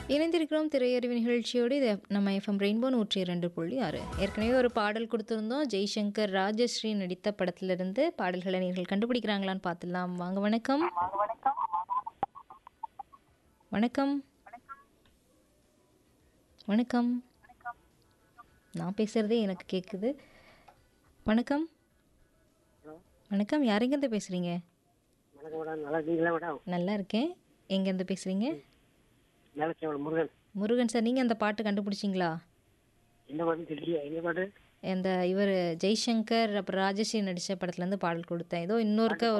இணைந்திருக்கிறோம் திரையறிவு நிகழ்ச்சியோடு இது நம்ம எஃப்எம் ரெயின்போ நூற்றி இரண்டு புள்ளி ஆறு ஏற்கனவே ஒரு பாடல் கொடுத்துருந்தோம் ஜெய்சங்கர் ராஜஸ்ரீ நடித்த படத்திலிருந்து பாடல்களை நீங்கள் கண்டுபிடிக்கிறாங்களான்னு பார்த்துடலாம் வாங்க வணக்கம் வணக்கம் வணக்கம் நான் பேசுகிறதே எனக்கு கேட்குது வணக்கம் வணக்கம் யாரெங்கேருந்து பேசுகிறீங்க வணக்கம் மேடம் நல்லா இருக்கீங்களா மேடம் நல்லா இருக்கேன் எங்கேருந்து பேசுகிறீங்க மேலச்சேவல் முருகன் முருகன் சார் நீங்கள் அந்த பாட்டு கண்டுபிடிச்சிங்களா என்ன பாட்டு தெரியல என்ன பாட்டு அந்த இவர் ஜெய்சங்கர் அப்புறம் ராஜஸ்ரீ நடித்த படத்துலேருந்து பாடல் கொடுத்தேன் ஏதோ இன்னொருக்க ஒரு